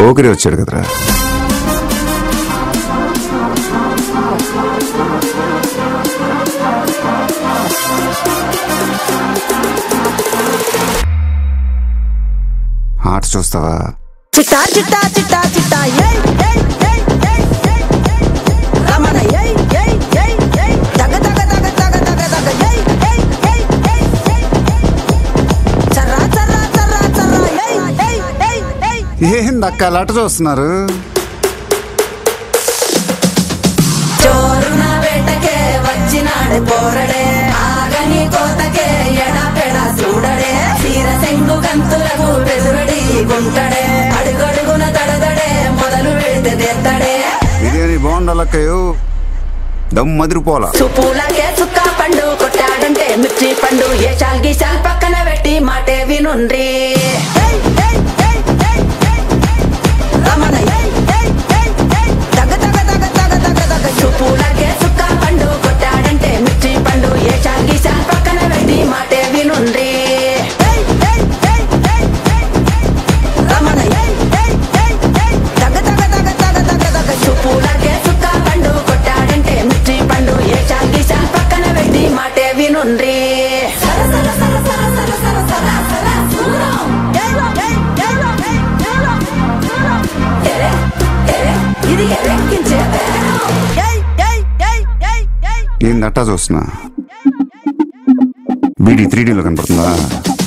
పోకిరి వచ్చాడు కదరా ఆట చూస్తావా చిట్టా చిట్టా చిట్టా చిట్టా ఏయ్ ఏయ్ ఏయ్ ఏయ్ ఏయ్ ఏయ్ రమణ ఏయ్ ఏయ్ ఏయ్ ఏయ్ దగ దగ దగ దగ దగ దగ ఏయ్ ఏయ్ ఏయ్ ఏయ్ ఏయ్ చర్రా చర్రా చర్రా చర్రా ఏయ్ ఏయ్ ఏయ్ ఏయ్ ఏందక్క అలా ఆట చూస్తున్నారు చోరున వేటకే వచ్చినాడు పోరడే ఆగని కోతకే ఎడా పెడ చూడడే తీర సెంగు గంతులకు బెదురడి గుంటడే అడుగడుగున దడదడే మొదలు పెడితే తెత్తడే బిర్యానీ బాగుండాలక్కయ్యో దమ్ మదిరిపోలా సుపూలకే సుక్క పండు కొట్టాడంటే మిర్చి పండు ఏ చాల్ గీసాల్ పక్కన పెట్టి మాటే వినుండ్రి రమణ ఏయ్, ఏయ్, ఏయ్, ఏయ్, దగ దగ దగ దగ దగ దగ. సుపూలకే సుక్క పండు కొట్టాడంటే మిర్చి పండు ఏ చాల్ గీసాల్ పక్కన పెట్టి మాటే వినుండ్రి రమణ ఏయ్, ఏయ్, ఏయ్, ఏయ్, దగ దగ దగ దగ దగ దగ. సుపూలకే సుక్క పండు కొట్టాడంటే మిర్చి పండు ఏ చాల్ గీసాల్ పక్కన పెట్టి మాటే వినుండ్రి సర సర సర సర సర సర సర సర సూరం. ఎరే, ఎరే, ఇది ఎరెక్కించే బేరం. ఏందట్టా చూస్తున్నా బీడీ త్రీ డీలో కనపడుతుందా